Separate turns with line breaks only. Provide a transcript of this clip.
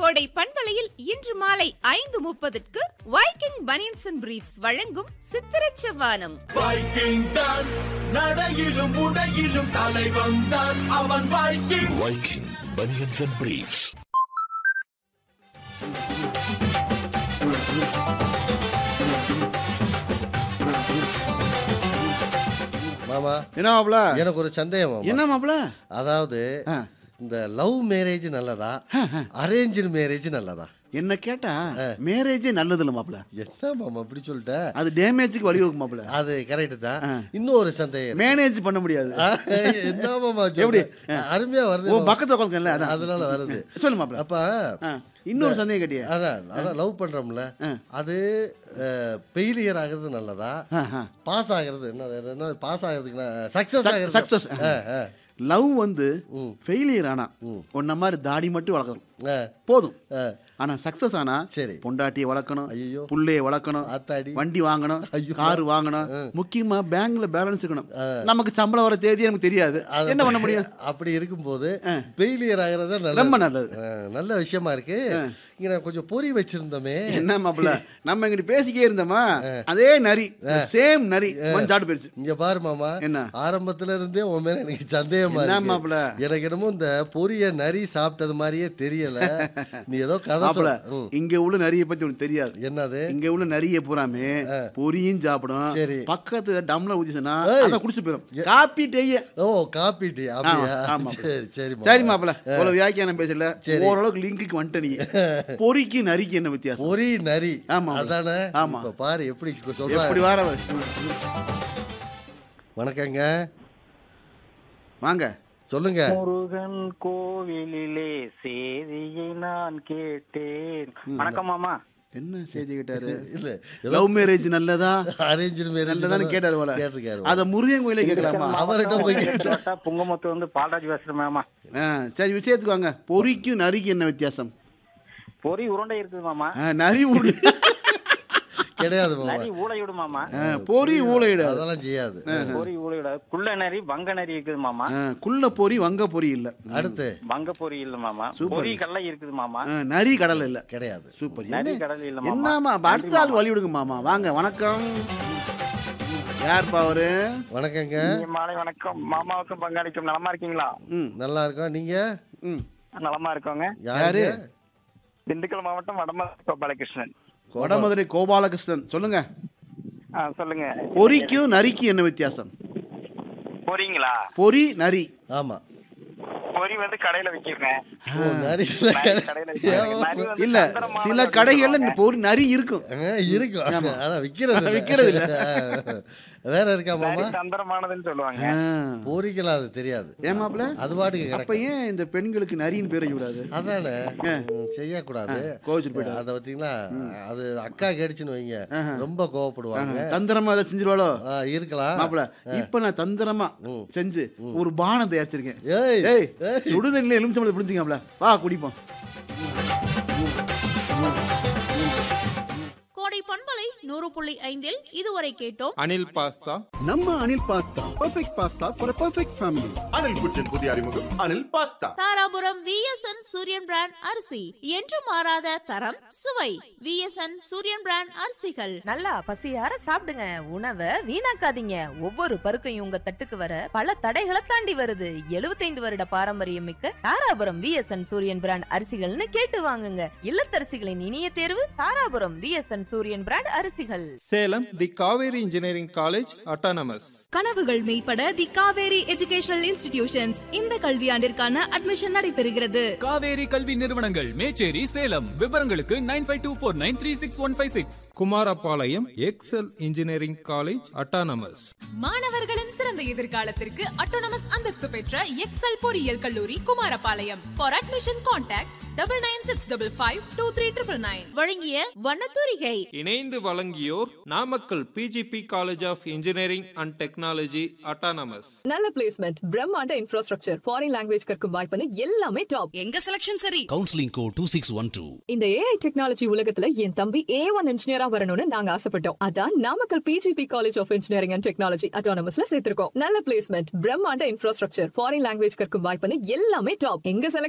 கோடை பண்பலையில் இன்று மாலை ஐந்து முப்பதுக்கு வைக்கிங் பனியன்ஸ் அண்ட் பிரீஃப்ஸ் வழங்கும் சித்திரச் செவ்வானம்
வைக்கிங் தான் நடையிலும் உடையிலும் தலைவன் தான் அவன் Viking
Viking Bunions and Briefs.
மாமா
என்ன மாப்ள
எனக்கு ஒரு சந்தேகம் மாமா.
என்ன மாப்ள
அதாவது
ஆ.
இந்த லவ் மேரேஜ் நல்லதா அரேஞ்சு மேரேஜ் நல்லதா
என்ன கேட்டா மேரேஜே நல்லது இல்ல மாப்ள
என்ன மாமா இப்படி சொல்லிட்ட
அது டேமேஜுக்கு வழிவகுக்கும் மாப்ள
அது கரெக்ட் தான் இன்னொரு சந்தேகம்
மேனேஜ் பண்ண முடியாது
ஆ, என்ன மாமா
எப்படி?
எப்படி அருமையா வருது
ஓ
மாமா.
பக்கத்துல உட்காந்துக்கல அதான்
அதனால வருது
சொல்லு மாப்ள
அப்ப
ஆ, இன்னொரு சந்தேகம் கேட்டியா
அதான் அதான் லவ் பண்றோம்ல அது ஃபெயிலியர் ஆகுறது நல்லதா பாஸ் ஆகுறது என்ன என்ன பாஸ் ஆகுறதுக்கு சக்சஸ் ஆகுறது
சக்சஸ்
ஆ, ஆ,
லவ் வந்து ஃபெயிலியர் ஆனா உன்ன மாதிரி தாடி மட்டும் வளர்க்கணும்
ஆ,
போதும்
ஆ.
ஆனா சக்சஸ் ஆனா
சரி.
பொண்டாட்டியை வளர்க்கணும்
ஐயையோ.
புள்ளைய வளர்க்கணும்
ஆத்தாடி.
வண்டி வாங்கணும்
ஐயோ.
கார் வாங்கணும் முக்கியமா பேங்க்ல பேலன்ஸ் இருக்கணும் நமக்கு சம்பளம் வர தேதி நமக்கு தெரியாது
அது
என்ன பண்ண முடியும்
அப்படி இருக்கும்போது ஃபெயிலியர் ஆகுறது நல்லது.
ரொம்ப நல்லது.
ஆ, நல்ல விஷயமா இருக்கு இங்க நான் கொஞ்சம் பொறி வச்சிருந்தோமே
என்ன மாப்பிள்ள நம்ம இங்கிட்டு பேசிக்கே இருந்தோமா அதே நரி சேம் நரி வந்து சாப்பிட்டு போயிருச்சு
இங்க பாரு மாமா
என்ன?
ஆரம்பத்துல இருந்தே உன் மேல எனக்கு சந்தேகமா
என்ன
இருக்கு
மாப்பிள?
எனக்கு என்னமோ இந்த பொரிய நரி சாப்பிட்டது மாதிரியே தெரியல நீ ஏதோ கதை
மாப்பிள்ள
சொல்ல ம்.
இங்க உள்ள நரியை பத்தி உனக்கு தெரியாது
என்னது
இங்க உள்ள நரிய பூராமே பொரியும் சாப்பிடும்
சரி.
பக்கத்துல டம்ளர் ஊத்திச்சுன்னா
ஏய்.
அதை குடிச்சு போயிடும் காப்பி டெய்ய
ஓ காப்பி டீ அப்படியா
ஆமா, ஆமா.
சரி சரி
சரி மாப்பிள்ள இவ்வளவு வியாக்கியானம் பேசல ஓரளவுக்கு லிங்க்கு வந்துட்ட நீ பொரிக்கு நரிக்கு என்ன வித்தியாசம்
பொரி நரி
ஆமா.
அதானே
ஆமா.
இப்ப பாரு எப்படி
எப்படி
சொல்ற
வார
வணக்கங்க
வாங்க
சொல்லுங்க
முருகன் கோவிலிலே செய்தியை நான் கேட்டேன் வணக்கம் மாமா
என்ன செய்தி கேட்டாரு
இல்ல
லவ் மேரேஜ் நல்லதா
அரேஞ்ச் மேரேஜ்
நல்லதான்னு கேட்டாரு போல
கேட்டிருக்காரு
அத முருகன் கோயிலே கேட்கலாமா
அவர்கிட்ட போய் கேட்டா
கேட்டா புங்கமுத்து வந்து பால்ராஜ் பேசுறேன் மாமா
ஆ, சரி விஷயத்துக்கு வாங்க பொரிக்கும் நரிக்கு என்ன வித்தியாசம்
பொறி உருண்டை இருக்குது மாமா
ஆ, நரி உருளை
கிடையாது மாமா
நரி ஊழையிடு மாமா
ஆ, பொரி ஊழையிட
அதெல்லாம் செய்யாது
பொறி ஊழையிட குள்ள நரி வங்க நரி இருக்குது மாமா
குள்ள பொரி வங்க பொரி இல்ல
அடுத்து
வங்க பொறி இல்ல மாமா பொறி கடலை இருக்குது மாமா
ஆ, நரி கடல் இல்ல
கிடையாது
சூப்பர்
நரி
என்ன
கடல் இல்ல மாமா
என்னமா அப்ப அடுத்த ஆள் வழி விடுங்க மாமா வாங்க வணக்கம் யார் அவரு
வணக்கங்க
மாலை வணக்கம் மாமாவுக்கும் பங்காளிக்கும் நலமா இருக்கீங்களா
ம்
நல்லா இருக்கோம் நீங்க
ம்
நலமா இருக்கோங்க
யாரு
திண்டுக்கல் மாவட்டம் வடமதுரை கோபாலகிருஷ்ணன்
வடமதுரை கோபாலகிருஷ்ணன் சொல்லுங்க
ஆ, சொல்லுங்க
பொரிக்கும் நரிக்கு என்ன வித்தியாசம்
பொறிங்களா
பொரி நரி
ஆமா
பொறி வந்து கடையில விக்கிறேன்
ஓ, நரி
நரி கடையில விக்கிறாங்க. நரி வந்து
இல்ல
தந்திரமானது
சில
அப்படின்னு
கடைகள்ல
சொல்லுவாங்க.
இந்த பொரி நரி இருக்கும்
ஆ, இருக்கும் ஆனா விக்கிறது இல்ல.
விக்கிறது இல்ல.
வேற இருக்கா மாமா
நரி தந்திரமானதுன்னு சொல்லுவாங்க
ஆ.
போரிக்கலாம் அது தெரியாது
ஏமாப்ல
அது பாட்டுக்கு
அப்ப
கிடக்கும்
ஏன் இந்த பெண்களுக்கு நரின்னு பேரை விடாது
அதானே ம், செய்யக்கூடாது
கோவிச்சுட்டு போயிடாது.
அதை பார்த்தீங்களா அது அக்கா கேடுச்சுன்னு வைங்க ரொம்ப கோவப்படுவாங்க
தந்திரமா அதை செஞ்சிருவாளோ
ஆ, இருக்கலாம்
மாப்பிள இப்ப நான் தந்திரமா செஞ்சு ஒரு பானம் தயாரிச்சிருக்கேன்
ஏய்
ஏய் சுடுதண்ணில எலுமிச்சம்பளம் பிடிச்சிங்கப்ல வா குடிப்போம்
கோடை பண்பலை நூறு புள்ளி ஐந்தில் இதுவரை கேட்டோம்
அனில் பாஸ்தா
நம்ம Anil pasta perfect pasta for perfect family
Anil kitchen புதிய அறிமுகம் Anil pasta
Dharapuram VSN Suriyan brand அரிசி என்று மாறாத தரம் சுவை விஎஸ்என் சூரியன் பிராண்ட் அரிசிகள்
நல்லா பசியார சாப்பிடுங்க உணவை வீணாக்காதீங்க ஒவ்வொரு பருக்கையும் உங்க தட்டுக்கு வர பல தடைகளை தாண்டி வருது 75 வருட பாரம்பரியம் மிக்க தாராபுரம் விஎஸ்என் சூரியன் பிராண்ட் அரிசிகள்னு கேட்டு வாங்குங்க இல்லத்தரசிகளின் இனிய தேர்வு தாராபுரம் விஎஸ்என் சூரியன் பிராண்ட் அரிசிகள்
Salem the Kaveri engineering college autonomous
கனவுகள் மெய்ப்பட தி காவேரி எஜுகேஷனல் இன்ஸ்டிடியூஷன்ஸ் இந்த கல்வியாண்டிற்கான அட்மிஷன் நடைபெறுகிறது
காவேரி கல்வி நிறுவனங்கள் மேச்சேரி சேலம் விவரங்களுக்கு nine five two four nine three six one five six
Kumarapalayam Excel engineering college autonomous
மாணவர்களின் சிறந்த எதிர்காலத்திற்கு அட்டோனமஸ் அந்தஸ்து பெற்ற எக்ஸல் பொறியியல் கல்லூரி Kumarapalayam for admission contact double nine six double five two three triple nine
வழங்கிய வண்ணத்தூரிகை
இணைந்து வழங்கியோர் Namakkal PGP college of engineering and technology autonomous
நல்ல பிளேஸ்மெண்ட் பிரம்மாண்ட இன்ஃப்ராஸ்ட்ரக்சர் ஃபாரின் லாங்குவேஜ் கற்கும் வாய்ப்புன்னு எல்லாமே டாப் எங்க செலக்ஷன் சரி
Counseling code 2612.
இந்த ஏஐ டெக்னாலஜி உலகத்துல என் தம்பி ஏ ஒன் இன்ஜினியரா வரணும்னு நாங்க ஆசைப்பட்டோம் அதான் Namakkal PGP college of engineering and technology அட்டானமஸ்ல சேர்த்திருக்கோம் நல்ல பிளேஸ்மெண்ட் பிரம்மாண்ட இன்ஃப்ராஸ்ட்ரக்சர் ஃபாரின் லாங்குவேஜ் கற்கும் வாய்ப்புன்னு எல்லாமே டாப் எங்க செலக்ட்